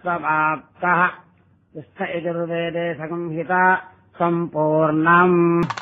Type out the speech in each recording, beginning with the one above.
समाप्तः कृष्ण यजुर्वेदे संहिता सम्पूर्णम्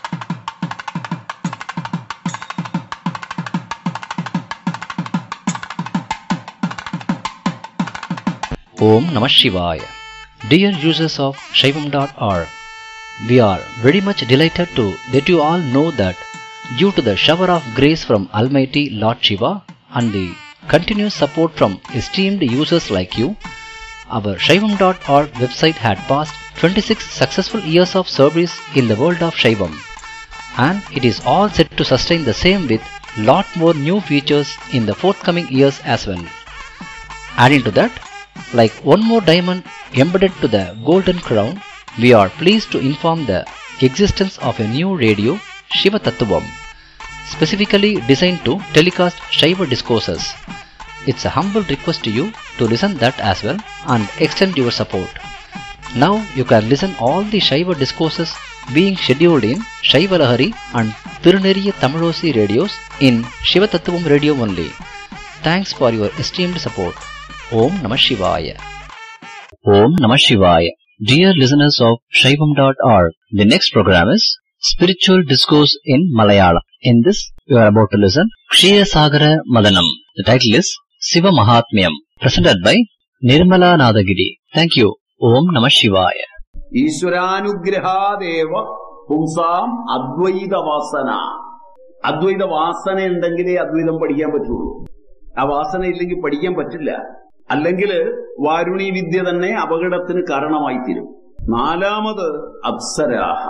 Om Namah Shivaya. Dear users of Shaivam.org, we are very much delighted to let you all know that due to the shower of grace from Almighty Lord Shiva and the continuous support from esteemed users like you, our Shaivam.org website had passed 26 successful years of service in the world of Shaivam and it is all set to sustain the same with lot more new features in the forthcoming years as well. Adding to that, like one more diamond embedded to the golden crown, we are pleased to inform the existence of a new radio, Shiva Tattvam, specifically designed to telecast Shiva discourses. It's a humble request to you to listen that as well and extend your support. Now you can listen all the Shiva discourses being scheduled in Shiva Lahari and Tiruneriya Tamilosi radios in Shiva Tattvam radio only. Thanks for your esteemed support. Om Namah Shivaya. Om Namah Shivaya. Dear listeners of Shaivam.org, the next program is Spiritual Discourse in Malayalam. In this, you are about to listen Kshiya Sagara Madanam. The title is Siva Mahatmyam, presented by Nirmala Nadagiri. Thank you. Om Namah Shivaya. ഈശ്വരാനുഗ്രഹാദേവ പുംസാം അദ്വൈത വാസന അദ്വൈത വാസന ഉണ്ടെങ്കിലേ അദ്വൈതം പഠിക്കാൻ പറ്റുള്ളൂ ആ വാസന ഇല്ലെങ്കിൽ പഠിക്കാൻ പറ്റില്ല അല്ലെങ്കിൽ വാരുണി വിദ്യ തന്നെ അപകടത്തിന് കാരണമായി തീരും നാലാമത് അപ്സരാഹ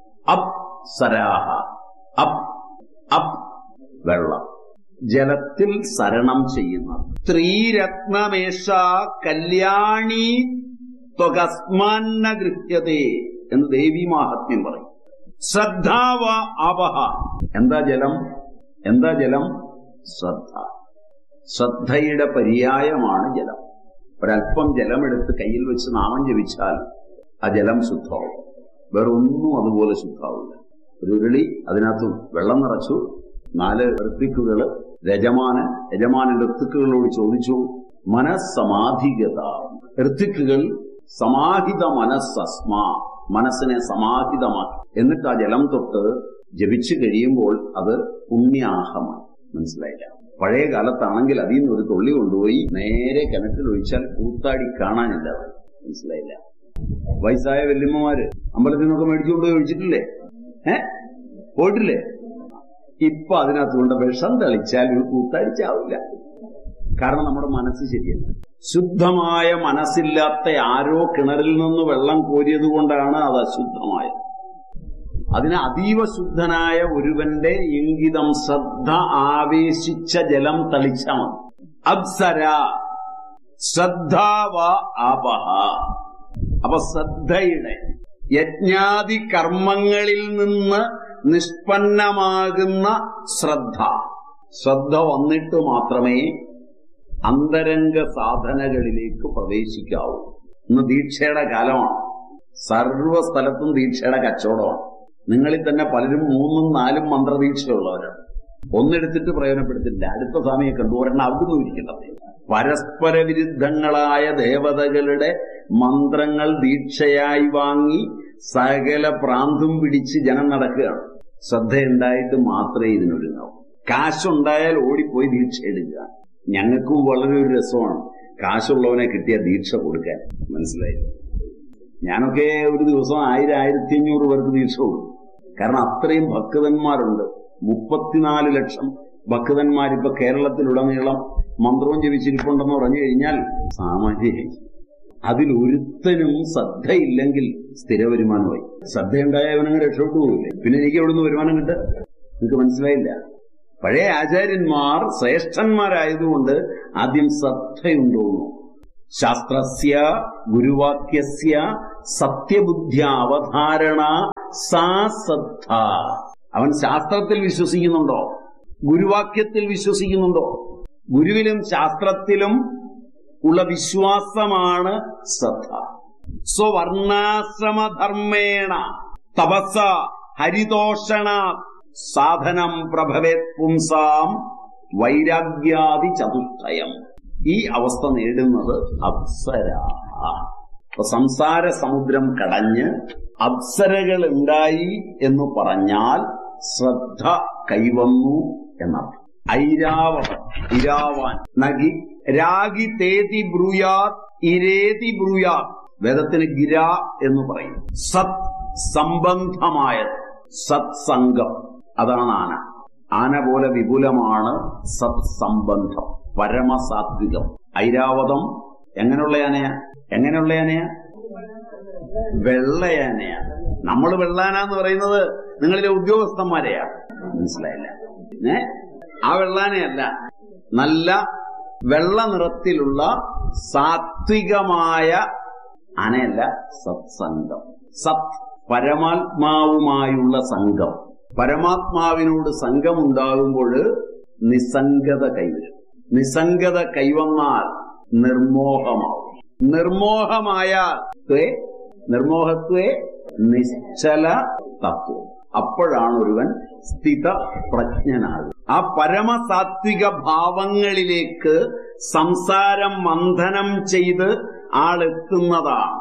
അപ്സരാഹ അപ് അപ് വെള്ളം ജലത്തിൽ സരണം ചെയ്യുന്നത് സ്ത്രീരത്നമേഷ കല്യാണി ത്വകസ്മാന്ന ഗൃഹ്യതേ എന്ന് ദേവി മാഹാത്മ്യം പറയും ശ്രദ്ധാവ ആപഹ എന്താ ജലം എന്താ ജലം ശ്രദ്ധ ശ്രദ്ധയുടെ പര്യായമാണ് ജലം ഒരല്പം ജലമെടുത്ത് കയ്യിൽ വെച്ച് നാമം ജപിച്ചാൽ ആ ജലം ശുദ്ധമാവും വേറെ ഒന്നും അതുപോലെ ശുദ്ധാവില്ല ഒരു ഉരുളി അതിനകത്ത് വെള്ളം നിറച്ചു നാല് ഋത്തിക്കുകള് രജമാനൻ യജമാനന്റെ ഋത്തിക്കുകളോട് ചോദിച്ചു മനസ്സമാധികത ഋത്തിക്കുകൾ സമാഹിത മനസ്സസ്മാ മനസ്സിനെ സമാഹിതമാക്കി എന്നിട്ട് ആ ജലം തൊട്ട് ജപിച്ചു കഴിയുമ്പോൾ അത് പുണ്യാഹമാണ് മനസ്സിലായില്ല പഴയ കാലത്താണെങ്കിൽ അതിൽ നിന്ന് ഒരു തുള്ളി കൊണ്ടുപോയി നേരെ കിണറ്റിൽ ഒഴിച്ചാൽ കൂത്താടി കാണാനില്ല അവിടെ. മനസ്സിലായില്ല വയസ്സായ വല്യമ്മമാര് അമ്പലത്തിൽ നിന്നൊക്കെ മേടിച്ചുകൊണ്ടുപോയി ഒഴിച്ചിട്ടില്ലേ ഏ പോയിട്ടില്ലേ ഇപ്പൊ അതിനകത്ത് കൊണ്ട് വിഷം തളിച്ചാൽ ഒരു കൂത്താടി ചാവില്ല കാരണം നമ്മുടെ മനസ്സ് ശരിയല്ല ശുദ്ധമായ മനസ്സില്ലാത്ത ആരോ കിണറിൽ നിന്ന് വെള്ളം കോരിയത് കൊണ്ടാണ് അത് അശുദ്ധമായത് അതിന് അതീവ ശുദ്ധനായ ഒരുവന്റെ ഇംഗിതം ശ്രദ്ധ ആവേശിച്ച ജലം തളിച്ച മതി അപ്സര ശ്രദ്ധാവ ആപഹ അപ്പൊ ശ്രദ്ധയുടെ യജ്ഞാതി കർമ്മങ്ങളിൽ നിന്ന് നിഷ്പന്നമാകുന്ന ശ്രദ്ധ ശ്രദ്ധ വന്നിട്ട് മാത്രമേ അന്തരംഗ സാധനകളിലേക്ക് പ്രവേശിക്കാവൂ ഇന്ന് ദീക്ഷയുടെ കാലമാണ് സർവ സ്ഥലത്തും ദീക്ഷയുടെ കച്ചവടമാണ് നിങ്ങളിൽ തന്നെ പലരും മൂന്നും നാലും മന്ത്രദീക്ഷയുള്ളവരാണ് ഒന്നെടുത്തിട്ട് പ്രയോജനപ്പെടുത്തില്ല അടുത്ത സ്വാമിയെ കണ്ടു ഒരെണ്ണം അവിടുന്ന് ഇരിക്കുന്നത് പരസ്പര വിരുദ്ധങ്ങളായ ദേവതകളുടെ മന്ത്രങ്ങൾ ദീക്ഷയായി വാങ്ങി സകല പ്രാന്തും പിടിച്ച് ജനം നടക്കുകയാണ് ശ്രദ്ധയുണ്ടായിട്ട് മാത്രമേ ഇതിനൊരുങ്ങാവൂ കാശുണ്ടായാൽ ഓടിപ്പോയി ദീക്ഷ എടുക്കുക ഞങ്ങൾക്കും വളരെ ഒരു രസമാണ് കാശുള്ളവനെ കിട്ടിയ ദീക്ഷ കൊടുക്കാൻ മനസ്സിലായി ഞാനൊക്കെ ഒരു ദിവസം ആയിരം ആയിരത്തി അഞ്ഞൂറ് പേർക്ക് ദീക്ഷ കൊടുക്കും കാരണം അത്രയും ഭക്തന്മാരുണ്ട് മുപ്പത്തിനാല് ലക്ഷം ഭക്തന്മാരിപ്പോ കേരളത്തിലുടനീളം മന്ത്രവും ജപിച്ചിരിപ്പുണ്ടെന്ന് പറഞ്ഞു കഴിഞ്ഞാൽ സാമാന്യ അതിലൊരുത്തനും ശ്രദ്ധയില്ലെങ്കിൽ സ്ഥിര വരുമാനമായി ശ്രദ്ധയുണ്ടായ അവനങ്ങ് രക്ഷപ്പെട്ടു പോകില്ലേ പിന്നെ എനിക്ക് എവിടുന്ന് വരുമാനം കിട്ടുക നിങ്ങൾക്ക് മനസ്സിലായില്ല പഴയ ആചാര്യന്മാർ ശ്രേഷ്ഠന്മാരായതുകൊണ്ട് ആദ്യം ശ്രദ്ധയുണ്ടോന്നു ശാസ്ത്രസ്യ ഗുരുവാക്യസ്യ സത്യബുദ്ധ്യ അവധാരണ സാ ശ്രദ്ധ അവൻ ശാസ്ത്രത്തിൽ വിശ്വസിക്കുന്നുണ്ടോ ഗുരുവാക്യത്തിൽ വിശ്വസിക്കുന്നുണ്ടോ ഗുരുവിലും ശാസ്ത്രത്തിലും ഉള്ള വിശ്വാസമാണ് ശ്രദ്ധ സ്വവർണാശ്രമധർമ്മേണ തപസ ഹരിതോഷണ സാധനം പ്രഭവേത് പുംസാം വൈരാഗ്യാദി ചതുഷ്ടയം ഈ അവസ്ഥ നേടുന്നത് അപ്സര അപ്പൊ സംസാര സമുദ്രം കടഞ്ഞ് അപ്സരകൾ ഉണ്ടായി എന്ന് പറഞ്ഞാൽ ശ്രദ്ധ കൈവന്നു എന്നർത്ഥം ഐരാവതം ഇരാവാൻ നഗി രാഗി തേതി ബ്രൂയാത് ഇരേതി ബ്രൂയാത് വേദത്തിന് ഗിര എന്ന് പറയും സത് സംബന്ധമായത് സത് സംഘം അതാണ് ആന ആന പോലെ വിപുലമാണ് സത് സംബന്ധം പരമസാത്വികം ഐരാവതം എങ്ങനെയുള്ള ആനയാ എങ്ങനെയുള്ള ആനയാ വെള്ളയാനയാ നമ്മൾ വെള്ളാന എന്ന് പറയുന്നത് നിങ്ങളിലെ ഉദ്യോഗസ്ഥന്മാരെയാ മനസ്സിലായില്ല ഏ ആ വെള്ളാനയല്ല നല്ല വെള്ള നിറത്തിലുള്ള സാത്വികമായ ആനയല്ല സത്സംഗം സത് പരമാത്മാവുമായുള്ള സംഘം പരമാത്മാവിനോട് സംഘമുണ്ടാകുമ്പോൾ നിസ്സംഗത കൈവരും നിസ്സംഗത കൈവന്നാൽ നിർമോഹമാവും നിർമോഹമായാൽ ത്വേ നിർമോഹത്വേ നിശ്ചല തത്വം അപ്പോഴാണ് ഒരുവൻ സ്ഥിത പ്രജ്ഞനാകുക ആ പരമസാത്വിക ഭാവങ്ങളിലേക്ക് സംസാരം മന്ഥനം ചെയ്ത് ആളെത്തുന്നതാണ്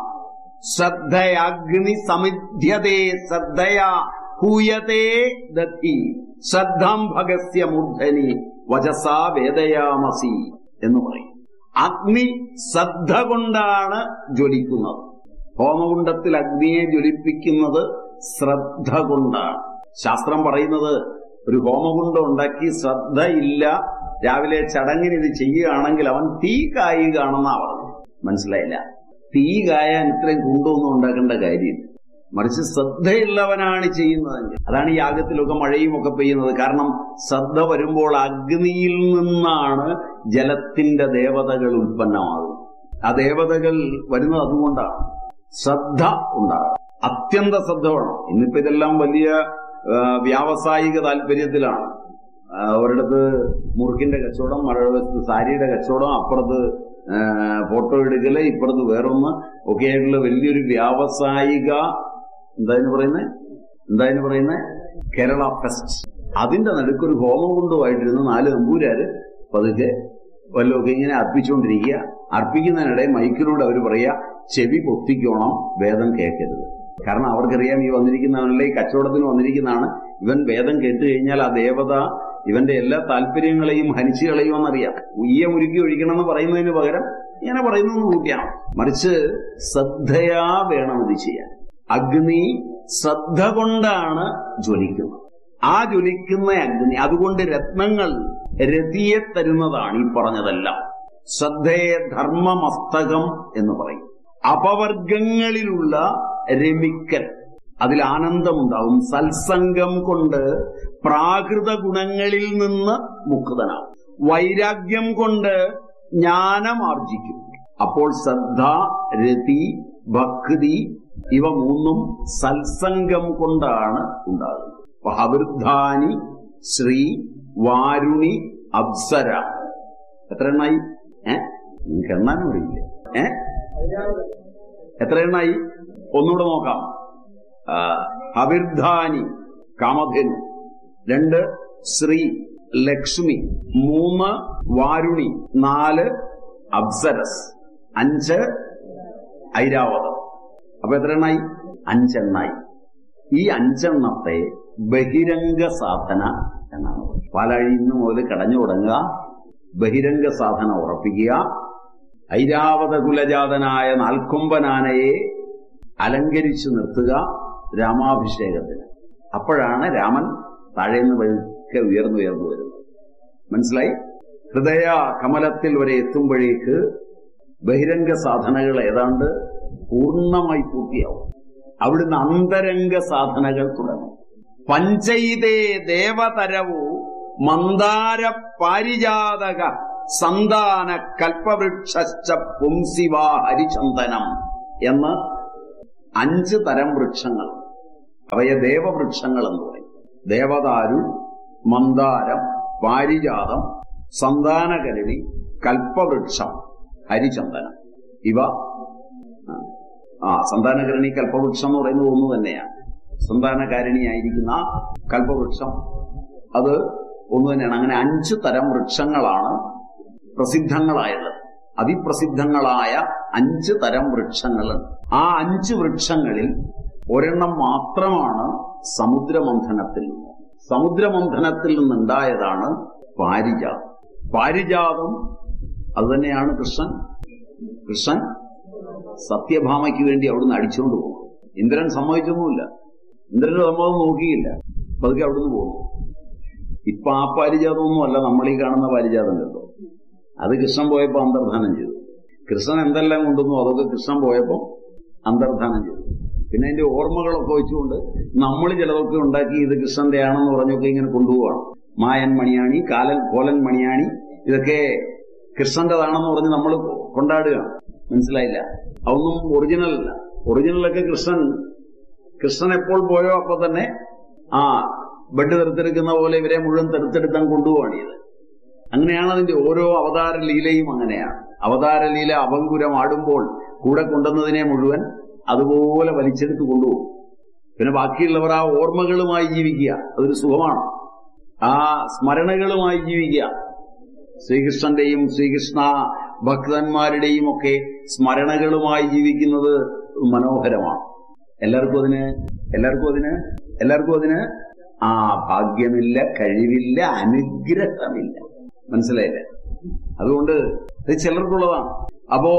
ശ്രദ്ധയാഗ്നി സമിധ്യതേ ശ്രദ്ധയാ ഹൂയതേ ദത്തി ശ്രദ്ധാം ഭഗസ്യ മൂർധനി വചസാ വേദയാമസി എന്ന് പറയും അഗ്നി ശ്രദ്ധ കൊണ്ടാണ് ജ്വലിക്കുന്നത് ഹോമകുണ്ടത്തിൽ അഗ്നിയെ ജ്വലിപ്പിക്കുന്നത് ശ്രദ്ധ കൊണ്ടാണ് ശാസ്ത്രം പറയുന്നത് ഒരു ഹോമകുണ്ടം ഉണ്ടാക്കി ശ്രദ്ധയില്ല രാവിലെ ചടങ്ങിന് ഇത് ചെയ്യുകയാണെങ്കിൽ അവൻ തീ കായുകയാണെന്നാ പറഞ്ഞു മനസ്സിലായില്ല തീ കായാൻ ഇത്രയും കുണ്ടൊന്നും ഉണ്ടാക്കേണ്ട കാര്യമില്ല മറിച്ച് ശ്രദ്ധയുള്ളവനാണ് ചെയ്യുന്നതെങ്കിൽ അതാണ് ഈ യാഗത്തിലൊക്കെ മഴയും ഒക്കെ പെയ്യുന്നത് കാരണം ശ്രദ്ധ വരുമ്പോൾ അഗ്നിയിൽ നിന്നാണ് ജലത്തിന്റെ ദേവതകൾ ഉൽപ്പന്നമാകുന്നത് ആ ദേവതകൾ വരുന്നത് അതുകൊണ്ടാണ് ശ്രദ്ധ ഉണ്ടാകണം അത്യന്ത ശ്രദ്ധ വേണം ഇന്നിപ്പോ ഇതെല്ലാം വലിയ ആ, വ്യാവസായിക താല്പര്യത്തിലാണ് ആ, ഒരിടത്ത് മുറുക്കിന്റെ കച്ചവടം മറുവശത്ത് സാരിയുടെ കച്ചവടം അപ്പുറത്ത് ആ, ഫോട്ടോ എടുക്കല് ഇപ്പുറത്ത് വേറൊന്ന് ഒക്കെ ആയിട്ടുള്ള വലിയൊരു വ്യാവസായിക എന്താന്ന് പറയുന്നത് എന്താന്ന് പറയുന്നത് കേരള ഫെസ്റ്റ് അതിന്റെ നടുക്കൊരു ഹോമകുണ്ടമായിട്ടിരുന്ന് നാല് നമ്പൂരാര് പതുക്കെ വല്ലതൊക്കെ ഇങ്ങനെ അർപ്പിച്ചുകൊണ്ടിരിക്കുക അർപ്പിക്കുന്നതിനിടെ മൈക്കിലൂടെ അവർ പറയുക ചെവി പൊത്തിക്കോണം വേദം കേൾക്കരുത് കാരണം അവർക്കറിയാം ഈ വന്നിരിക്കുന്നവനല്ലേ ഈ കച്ചവടത്തിന് വന്നിരിക്കുന്നതാണ് ഇവൻ വേദം കേട്ട് കഴിഞ്ഞാൽ ആ ദേവത ഇവന്റെ എല്ലാ താല്പര്യങ്ങളെയും ഹനിച്ചു കളയുമെന്നറിയാം ഉയ്യ മുരുക്കി ഒഴിക്കണം എന്ന് പറയുന്നതിന് പകരം ഇങ്ങനെ പറയുന്നു കൂട്ടിയാണ് മറിച്ച് ശ്രദ്ധയാ വേണം ഇത് ചെയ്യാൻ അഗ്നി ശ്രദ്ധ കൊണ്ടാണ് ജ്വലിക്കുന്നത് ആ ജ്വലിക്കുന്ന അഗ്നി അതുകൊണ്ട് രത്നങ്ങൾ രതിയെ തരുന്നതാണ് ഈ പറഞ്ഞതെല്ലാം ശ്രദ്ധയെ ധർമ്മമസ്തകം എന്ന് പറയും അപവർഗങ്ങളിലുള്ള രമിക്കൽ അതിൽ ആനന്ദമുണ്ടാവും സത്സംഗം കൊണ്ട് പ്രാകൃത ഗുണങ്ങളിൽ നിന്ന് മുക്തനാവും വൈരാഗ്യം കൊണ്ട് ജ്ഞാനം ആർജിക്കും അപ്പോൾ ശ്രദ്ധ രതി ഭക്തി ഇവ മൂന്നും സത്സംഗം കൊണ്ടാണ് ഉണ്ടാകുന്നത് അവൃദ്ധാനി ശ്രീ വാരുണി അപ്സര എത്ര എണ്ണായി ഏ നിങ്ങൾക്ക് എണ്ണാനും അറിയില്ല ഏ എത്ര എണ്ണായി ഒന്നുകൂടെ നോക്കാം ആ, അവിർധാനി കാമധേനു രണ്ട് ശ്രീ ലക്ഷ്മി മൂന്ന് വാരുണി നാല് അപ്സരസ് അഞ്ച് ഐരാവതം അപ്പൊ എത്ര എണ്ണായി അഞ്ചെണ്ണായി ഈ അഞ്ചെണ്ണത്തെ ബഹിരംഗ സാധന എന്നാണ് പറയുന്നത്. പാലാഴി ഇന്ന് മുതൽ കടഞ്ഞു തുടങ്ങുക ബഹിരംഗ സാധന ഉറപ്പിക്കുക ഐരാവത കുലജാതനായ നാൽക്കൊമ്പനാനയെ അലങ്കരിച്ചു നിർത്തുക രാമാഭിഷേകത്തിന് അപ്പോഴാണ് രാമൻ താഴേന്ന് വഴുക്കെ ഉയർന്നുയർന്നു വരുന്നത് മനസ്സിലായി ഹൃദയ കമലത്തിൽ വരെ എത്തുമ്പോഴേക്ക് ബഹിരംഗ സാധനകൾ ഏതാണ്ട് പൂർണ്ണമായി പൂർത്തിയാവും അവിടുന്ന് അന്തരംഗ സാധനകൾ തുടങ്ങും പഞ്ചൈതേ ദേവതരവു മന്ദാര പാരിജാതക സന്താന കൽപ്പവൃക്ഷ പുംസിവാ ഹരിചന്ദനം എന്ന് അഞ്ച് തരം വൃക്ഷങ്ങൾ അവയെ ദേവവൃക്ഷങ്ങൾ എന്ന് പറയും ദേവദാരു മന്ദാരം പാരിജാതം സന്താനകരണി കൽപ്പവൃക്ഷം ഹരിചന്ദനം ഇവ ആ സന്താനകരണി കൽപ്പവൃക്ഷം എന്ന് പറയുന്നത് ഒന്ന് തന്നെയാണ് സന്താനകാരിണിയായിരിക്കുന്ന കൽപ്പവൃക്ഷം അത് ഒന്ന് തന്നെയാണ് അങ്ങനെ അഞ്ച് തരം വൃക്ഷങ്ങളാണ് പ്രസിദ്ധങ്ങളായുള്ളത് അതിപ്രസിദ്ധങ്ങളായ അഞ്ച് തരം വൃക്ഷങ്ങളുണ്ട് ആ അഞ്ച് വൃക്ഷങ്ങളിൽ ഒരെണ്ണം മാത്രമാണ് സമുദ്രമന്ഥനത്തിൽ നിന്ന് സമുദ്രമന്ഥനത്തിൽ നിന്നുണ്ടായതാണ് പാരിജാതം പാരിജാതം അതുതന്നെയാണ് കൃഷ്ണൻ കൃഷ്ണൻ സത്യഭാമയ്ക്ക് വേണ്ടി അവിടുന്ന് അടിച്ചുകൊണ്ട് പോകും ഇന്ദ്രൻ സമ്മതിച്ചൊന്നുമില്ല ഇന്ദ്രന്റെ സമ്മതം നോക്കിയില്ല പതുക്കെ അവിടുന്ന് പോകുന്നു ഇപ്പൊ ആ പാരിജാതമൊന്നും അല്ല നമ്മൾ ഈ കാണുന്ന പാരിജാതം കേട്ടോ അത് കൃഷ്ണൻ പോയപ്പോ അന്തർധാനം ചെയ്തു കൃഷ്ണൻ എന്തെല്ലാം കൊണ്ടുവന്നു അതൊക്കെ കൃഷ്ണൻ പോയപ്പോ അന്തർധാനം ചെയ്തു പിന്നെ അതിന്റെ ഓർമ്മകളൊക്കെ വെച്ചുകൊണ്ട് നമ്മൾ ചിലതൊക്കെ ഉണ്ടാക്കി ഇത് കൃഷ്ണന്റെ ആണെന്ന് പറഞ്ഞൊക്കെ ഇങ്ങനെ കൊണ്ടുപോവാണ് മായൻ മണിയാണി കാലൻ കോലൻ മണിയാണി ഇതൊക്കെ കൃഷ്ണന്റേതാണെന്ന് പറഞ്ഞ് നമ്മൾ കൊണ്ടാടുകയാണ് മനസ്സിലായില്ല അതൊന്നും ഒറിജിനൽ അല്ല ഒറിജിനലൊക്കെ കൃഷ്ണൻ കൃഷ്ണൻ എപ്പോൾ പോയോ അപ്പൊ തന്നെ ആ ബെഡ് തെറുത്തെടുക്കുന്ന പോലെ ഇവരെ മുഴുവൻ തെറുത്തെടുത്താൻ കൊണ്ടുപോവാണ് ഇത് അങ്ങനെയാണ് അതിന്റെ ഓരോ അവതാര ലീലയും അങ്ങനെയാണ് അവതാര ലീല അപങ്കുരം ആടുമ്പോൾ കൂടെ കൊണ്ടുവന്നതിനെ മുഴുവൻ അതുപോലെ വലിച്ചെടുത്ത് കൊണ്ടുപോകും പിന്നെ ബാക്കിയുള്ളവർ ആ ഓർമ്മകളുമായി ജീവിക്കുക അതൊരു സുഖമാണ് ആ സ്മരണകളുമായി ജീവിക്കുക ശ്രീകൃഷ്ണന്റെയും ശ്രീകൃഷ്ണ ഭക്തന്മാരുടെയും ഒക്കെ സ്മരണകളുമായി ജീവിക്കുന്നത് മനോഹരമാണ് എല്ലാവർക്കും അതിന് എല്ലാവർക്കും അതിന് എല്ലാവർക്കും അതിന് ആ ഭാഗ്യമില്ല കഴിവില്ല അനുഗ്രഹമില്ല മനസ്സിലായില്ല അതുകൊണ്ട് ഇത് ചിലർക്കുള്ളതാണ് അപ്പോ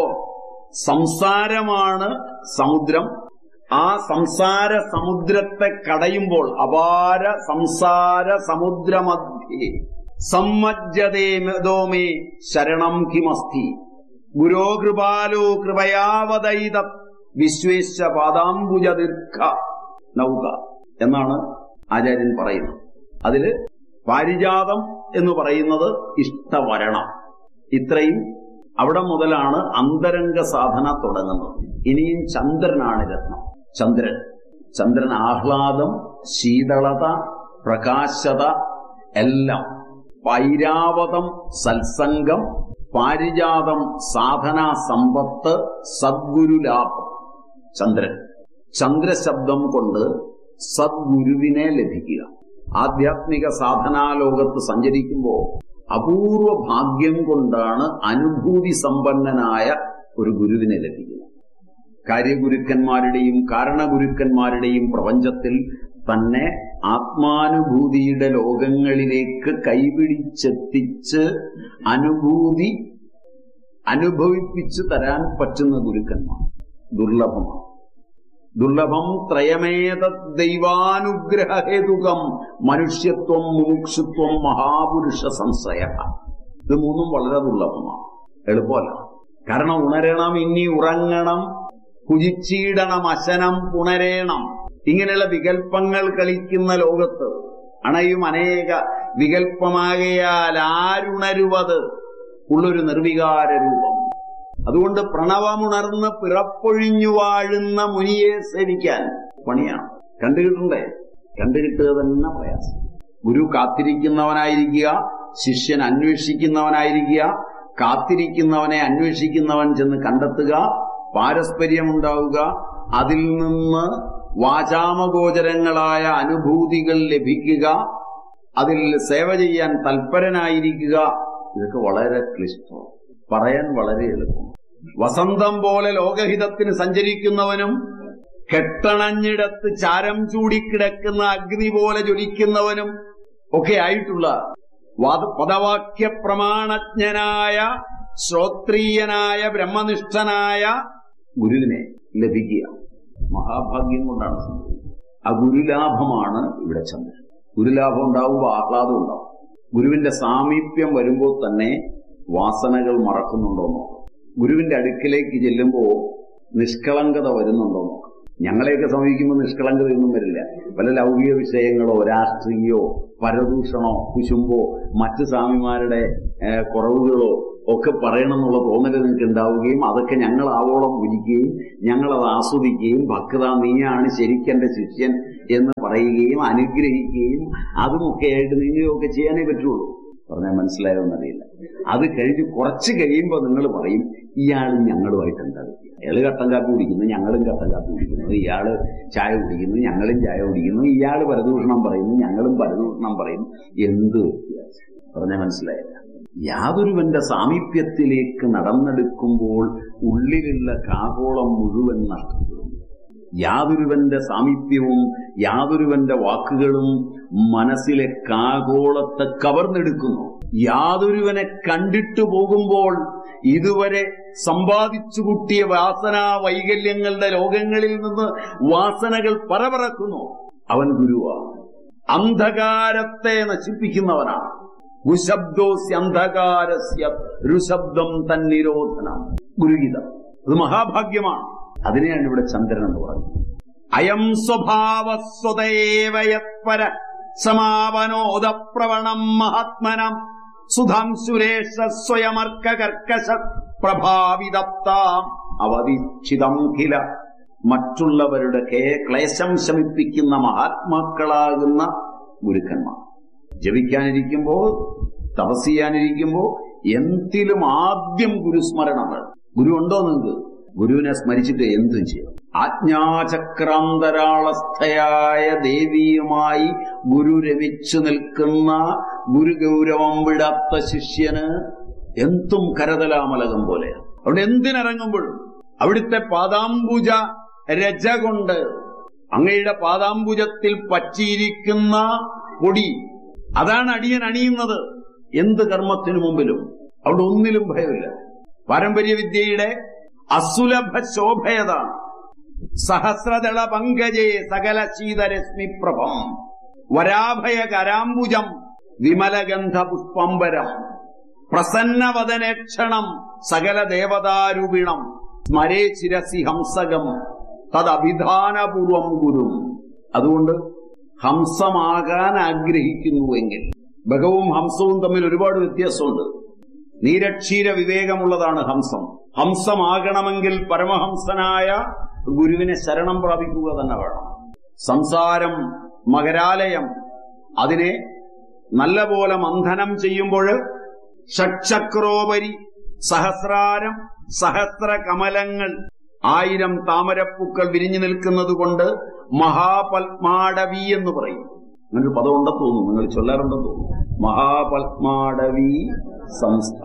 സംസാരമാണ് സമുദ്രം ആ സംസാര സമുദ്രത്തെ കടയുമ്പോൾ അപാര സംസാര സമുദ്രമധ്യേ സമ്മജ്ജതേ മേ ശരണം കിമസ്തി ഗുരോ കൃപാലോ കൃപയാവതൈത വിശ്വേശ പാദാംബുജ ദീർഘ നൗക എന്നാണ് ആചാര്യൻ പറയുന്നത് അതില് പാരിജാതം എന്ന് പറയുന്നത് ഇഷ്ടവരണം ഇത്രയും അവിടെ മുതലാണ് അന്തരംഗ സാധന തുടങ്ങുന്നത് ഇനിയും ചന്ദ്രനാണ് രത്നം ചന്ദ്രൻ ചന്ദ്രൻ ആഹ്ലാദം ശീതളത പ്രകാശത എല്ലാം പൈരാവതം സത്സംഗം പാരിജാതം സാധനാ സമ്പത്ത് സദ്ഗുരുലാഭം ചന്ദ്രൻ ചന്ദ്രശബ്ദം കൊണ്ട് സദ്ഗുരുവിനെ ലഭിക്കുക ആധ്യാത്മിക സാധനാലോകത്ത് സഞ്ചരിക്കുമ്പോൾ അപൂർവ ഭാഗ്യം കൊണ്ടാണ് അനുഭൂതി സമ്പന്നനായ ഒരു ഗുരുവിനെ ലഭിക്കുന്നത് കാര്യഗുരുക്കന്മാരുടെയും കാരണഗുരുക്കന്മാരുടെയും പ്രപഞ്ചത്തിൽ തന്നെ ആത്മാനുഭൂതിയുടെ ലോകങ്ങളിലേക്ക് കൈപിടിച്ചെത്തിച്ച് അനുഭൂതി അനുഭവിപ്പിച്ചു തരാൻ പറ്റുന്ന ഗുരുക്കന്മാർ ദുർലഭമാണ് ദുർലഭം ത്രയമേത ദൈവാനുഗ്രഹേതുകം മനുഷ്യത്വം മുമുക്ഷുത്വം മഹാപുരുഷ സംശയ ഇത് മൂന്നും വളരെ ദുർലഭമാണ് എളുപ്പമല്ല കാരണം ഉണരണം ഇനി ഉറങ്ങണം കുജിച്ചീടണം അശനം പുണരേണം ഇങ്ങനെയുള്ള വികല്പങ്ങൾ കളിക്കുന്ന ലോകത്ത് അണയും അനേക വികല്പമാകയാൽ ആരുണരുവത് ഉള്ളൊരു നിർവികാര രൂപം അതുകൊണ്ട് പ്രണവമുണർന്ന് പിറപ്പൊഴിഞ്ഞു വാഴുന്ന മുനിയെ സേവിക്കാൻ പണിയാണ് കണ്ടുകിട്ടണ്ടേ കണ്ടുകിട്ടുക തന്നെ പ്രയാസം ഗുരു കാത്തിരിക്കുന്നവനായിരിക്കുക ശിഷ്യൻ അന്വേഷിക്കുന്നവനായിരിക്കുക കാത്തിരിക്കുന്നവനെ അന്വേഷിക്കുന്നവൻ ചെന്ന് കണ്ടെത്തുക പാരസ്പര്യമുണ്ടാവുക അതിൽ നിന്ന് വാചാമഗോചരങ്ങളായ അനുഭൂതികൾ ലഭിക്കുക അതിൽ സേവ ചെയ്യാൻ തൽപരനായിരിക്കുക ഇതൊക്കെ വളരെ ക്ലിഷ്ടമാണ് പറയാൻ വളരെ എളുപ്പം വസന്തം പോലെ ലോകഹിതത്തിന് സഞ്ചരിക്കുന്നവനും കെട്ടണഞ്ഞിടത്ത് ചാരം ചൂടിക്കിടക്കുന്ന അഗ്നി പോലെ ജ്വലിക്കുന്നവനും ഒക്കെ ആയിട്ടുള്ള പദവാക്യ പ്രമാണജ്ഞനായ ശ്രോത്രീയനായ ബ്രഹ്മനിഷ്ഠനായ ഗുരുവിനെ ലഭിക്കുക മഹാഭാഗ്യം കൊണ്ടാണ് സംഭവിക്കുന്നത് ആ ഗുരുലാഭമാണ് ഇവിടെ ചന്ദ്രൻ ഗുരുലാഭം ഉണ്ടാവുമ്പോൾ ആഹ്ലാദം ഉണ്ടാവും ഗുരുവിന്റെ സാമീപ്യം വരുമ്പോൾ തന്നെ വാസനകൾ മറക്കുന്നുണ്ടോ നോക്കാം ഗുരുവിന്റെ അടുക്കിലേക്ക് ചെല്ലുമ്പോൾ നിഷ്കളങ്കത വരുന്നുണ്ടോ നോക്കാം ഞങ്ങളെയൊക്കെ സമീപിക്കുമ്പോൾ നിഷ്കളങ്കതയൊന്നും വരില്ല പല ലൗകിക വിഷയങ്ങളോ രാഷ്ട്രീയോ പരദൂഷണോ കുശുമ്പോ മറ്റു സ്വാമിമാരുടെ കുറവുകളോ ഒക്കെ പറയണമെന്നുള്ള തോന്നൽ നിങ്ങൾക്ക് ഉണ്ടാവുകയും അതൊക്കെ ഞങ്ങൾ ആവോളം ഭുജിക്കുകയും ഞങ്ങളത് ആസ്വദിക്കുകയും ഭക്ത നീയാണ് ശരിക്കെന്റെ ശിഷ്യൻ എന്ന് പറയുകയും അനുഗ്രഹിക്കുകയും അതുമൊക്കെ ആയിട്ട് നീങ്ങുകയൊക്കെ ചെയ്യാനേ പറ്റുള്ളൂ പറഞ്ഞാൽ മനസ്സിലായോ എന്നറിയില്ല അത് കഴിഞ്ഞ് കുറച്ച് കഴിയുമ്പോൾ നിങ്ങൾ പറയും ഇയാൾ ഞങ്ങളുമായിട്ട് എന്താ അയാള് കട്ടൻ കാപ്പി കുടിക്കുന്നു ഞങ്ങളും കട്ടൻ കാപ്പി കുടിക്കുന്നു ഇയാള് ചായ കുടിക്കുന്നു ഞങ്ങളും ചായ കുടിക്കുന്നു ഇയാള് പരദൂഷണം പറയുന്നു ഞങ്ങളും പരദൂഷണം പറയുന്നു എന്ത് വ്യത്യാസം പറഞ്ഞാൽ മനസ്സിലായില്ല യാതൊരുവന്റെ സാമീപ്യത്തിലേക്ക് നടന്നെടുക്കുമ്പോൾ ഉള്ളിലുള്ള കാകോളം മുഴുവൻ നഷ്ടപ്പെടും യാതൊരുവന്റെ സാമീപ്യവും യാതൊരുവന്റെ വാക്കുകളും മനസ്സിലെ കാകോളത്തെ കവർന്നെടുക്കുന്നു യാതൊരുവനെ കണ്ടിട്ടു പോകുമ്പോൾ ഇതുവരെ സമ്പാദിച്ചു കൂട്ടിയ വാസനാ വൈകല്യങ്ങളുടെ ലോകങ്ങളിൽ നിന്ന് വാസനകൾ പറപറക്കുന്നു അവൻ ഗുരുവാണ് അന്ധകാരത്തെ നശിപ്പിക്കുന്നവനാണ് ഗുശബ്ദോസ്യ അന്ധകാരസ്യ രുശബ്ദം തന്നിരോധനം ഗുരുഗീതം അത് മഹാഭാഗ്യമാണ് അതിനെയാണ് ഇവിടെ ചന്ദ്രൻ എന്ന് പറയുന്നത് അയം സ്വഭാവ സ്വതേവയത്പര സമാപനോദ പ്രവണം മഹാത്മനം സുധാം സുരേഷ സ്വയമർക്ക കർക്കശ പ്രഭാവിതപ്താം അവതീക്ഷിതം കില മറ്റുള്ളവരുടെ കേ- ക്ലേശം ശമിപ്പിക്കുന്ന മഹാത്മാക്കളാകുന്ന ഗുരുക്കന്മാർ ജപിക്കാനിരിക്കുമ്പോ തപസ് ചെയ്യാനിരിക്കുമ്പോ എന്തിലും ആദ്യം ഗുരുസ്മരണം വേണം ഗുരു ഉണ്ടോ നിങ്ങൾക്ക് ഗുരുവിനെ സ്മരിച്ചിട്ട് എന്തും ചെയ്യും ആജ്ഞാചക്രാന്തരാളസ്ഥയായ ദേവിയുമായി ഗുരു രമിച്ചു നിൽക്കുന്ന ഗുരുഗൗരവം വിടാത്ത ശിഷ്യന് എന്തും കരതലാമലകം പോലെ അവിടെ എന്തിനിറങ്ങുമ്പോഴും അവിടുത്തെ പാദാംബുജ രജ കൊണ്ട് അങ്ങയുടെ പാദാംബുജത്തിൽ പറ്റിയിരിക്കുന്ന പൊടി അതാണ് അടിയൻ അണിയുന്നത് എന്ത് കർമ്മത്തിനു മുമ്പിലും അവിടെ ഒന്നിലും ഭയമില്ല പാരമ്പര്യ വിദ്യയുടെ അസുലഭ ശോഭയതാണ് സഹസ്രദള പങ്കജേ സകല ശീതരശ്മി പ്രഭം വരാഭയ കരാംബുജം വിമലഗന്ധ പുഷ്പംബരം പ്രസന്നവദനക്ഷണം സകല ദേവതാരൂപിണം സ്മരേ ചിരസി ഹംസകം തദഭിധാനപൂർവം ഗുരും അതുകൊണ്ട് ഹംസമാകാൻ ആഗ്രഹിക്കുന്നുവെങ്കിൽ ഭഗവും ഹംസവും തമ്മിൽ ഒരുപാട് വ്യത്യാസമുണ്ട് നീരക്ഷീര വിവേകമുള്ളതാണ് ഹംസം ഹംസമാകണമെങ്കിൽ പരമഹംസനായ ഗുരുവിനെ ശരണം പ്രാപിക്കുക തന്നെ വേണം സംസാരം മകരാലയം അതിനെ നല്ലപോലെ മന്ഥനം ചെയ്യുമ്പോൾ ഷക്ഷക്രോപരി സഹസ്രാരം സഹസ്ര കമലങ്ങൾ ആയിരം താമരപ്പൂക്കൾ വിരിഞ്ഞു നിൽക്കുന്നത് കൊണ്ട് മഹാപത്മാടവി എന്ന് പറയും അങ്ങനെ ഒരു പദം ഉണ്ടെന്ന് തോന്നുന്നു നിങ്ങൾ ചൊല്ലാറുണ്ടെന്ന് തോന്നുന്നു മഹാപത്മാടവി സംസ്ഥ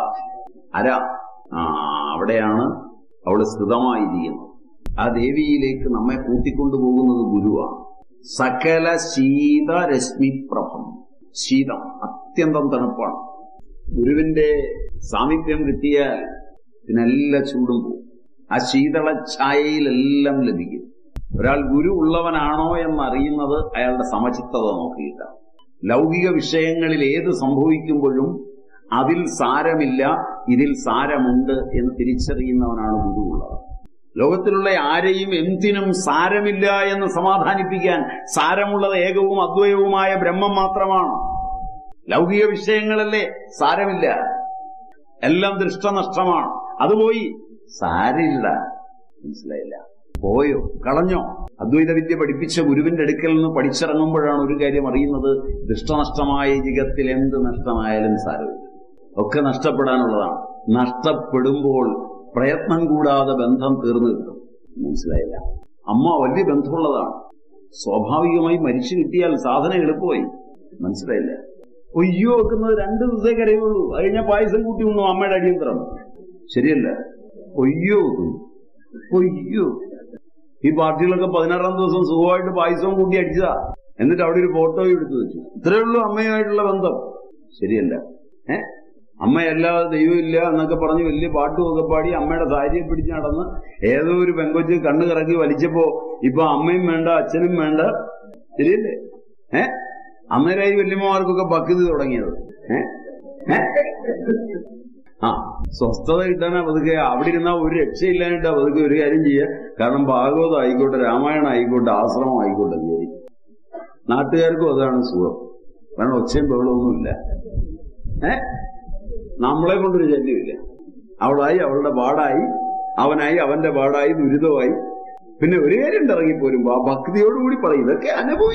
ആരാ ആ അവിടെയാണ് അവള് സ്ഥിതമായിരിക്കുന്നത് ആ ദേവിയിലേക്ക് നമ്മെ കൂട്ടിക്കൊണ്ടുപോകുന്നത് ഗുരുവാണ് സകല ശീത രശ്മിപ്രഭം ശീതം അത്യന്തം തണുപ്പാണ് ഗുരുവിന്റെ സാമീപ്യം കിട്ടിയാൽ ഇതിനെല്ലാം ചൂടും പോകും ആ ശീതള ഛായയിലെല്ലാം ലഭിക്കും ഒരാൾ ഗുരു ഉള്ളവനാണോ എന്നറിയുന്നത് അയാളുടെ സമചിത്തത നോക്കിയിട്ടാണ് ലൗകിക വിഷയങ്ങളിൽ ഏത് സംഭവിക്കുമ്പോഴും അതിൽ സാരമില്ല ഇതിൽ സാരമുണ്ട് എന്ന് തിരിച്ചറിയുന്നവനാണ് ഗുരു ഉള്ളത് ലോകത്തിലുള്ള ആരെയും എന്തിനും സാരമില്ല എന്ന് സമാധാനിപ്പിക്കാൻ സാരമുള്ളത് ഏകവും അദ്വൈതവുമായ ബ്രഹ്മം മാത്രമാണ് ലൗകിക വിഷയങ്ങളല്ലേ സാരമില്ല എല്ലാം ദൃഷ്ടനഷ്ടമാണ് അത് പോയി സാരില്ല മനസ്സിലായില്ല പോയോ കളഞ്ഞോ അദ്വൈത വിദ്യ പഠിപ്പിച്ച ഗുരുവിന്റെ അടുക്കൽ നിന്ന് പഠിച്ചിറങ്ങുമ്പോഴാണ് ഒരു കാര്യം അറിയുന്നത് ദൃഷ്ടനഷ്ടമായ യുഗത്തിൽ എന്ത് നഷ്ടമായാലും സാരമില്ല ഒക്കെ നഷ്ടപ്പെടാനുള്ളതാണ് നഷ്ടപ്പെടുമ്പോൾ പ്രയത്നം കൂടാതെ ബന്ധം തീർന്നു കിട്ടും മനസ്സിലായില്ല അമ്മ വലിയ ബന്ധമുള്ളതാണ് സ്വാഭാവികമായി മരിച്ചു കിട്ടിയാൽ സാധന എളുപ്പമായി മനസ്സിലായില്ല ഒയ്യോ വെക്കുന്നത് രണ്ട് ദിവസമേ കരയുള്ളൂ അത് കഴിഞ്ഞാൽ പായസം കൂട്ടി ഉണ്ണു അമ്മയുടെ അടിയന്തരം ശരിയല്ല ഒയ്യോ വെക്കുന്നു. ഒയ്യോ ഈ പാർട്ടികളൊക്കെ പതിനാറാം ദിവസം സുഖമായിട്ട് പായസവും കൂട്ടി അടിച്ചതാ എന്നിട്ട് അവിടെ ഒരു ഫോട്ടോ എടുത്തു വെച്ചു ഇത്രയേ ഉള്ളൂ അമ്മയുമായിട്ടുള്ള ബന്ധം ശരിയല്ല ഏ അമ്മയല്ലാതെ ദൈവമില്ല എന്നൊക്കെ പറഞ്ഞ് വലിയ പാട്ടുമൊക്കെ പാടി അമ്മയുടെ സാരിയെ പിടിച്ച് നടന്ന് ഏതോ ഒരു പെങ്കൊച്ച് കണ്ണു കറക്കി വലിച്ചപ്പോ ഇപ്പൊ അമ്മയും വേണ്ട അച്ഛനും വേണ്ട ശരിയല്ലേ ഏ അന്നേരമായി വല്യമ്മമാർക്കൊക്കെ ഭക്തി തുടങ്ങിയത് ഏ ഏ? ആ സ്വസ്ഥത കിട്ടാനാ പതുക്കെ അവിടെ ഇരുന്നാ ഒരു രക്ഷയില്ലാഞ്ഞിട്ടാ പതുക്കെ ഒരു കാര്യം ചെയ്യുക കാരണം ഭാഗവതം ആയിക്കോട്ടെ രാമായണം ആയിക്കോട്ടെ ആശ്രമം ആയിക്കോട്ടെ ശരി നാട്ടുകാർക്കും അതാണ് സുഖം കാരണം ഒച്ചയും ബഹളമൊന്നുമില്ല ഏ നമ്മളെ കൊണ്ടൊരു ശല്യമില്ല അവളായി അവളുടെ പാടായി അവനായി അവന്റെ പാടായി ദുരിതമായി പിന്നെ ഒരു കാര്യം ഉണ്ട് ഇറങ്ങിപ്പോരുമ്പോ ആ ഭക്തിയോടുകൂടി പറയും ഇതൊക്കെ അനുഭവിക്കും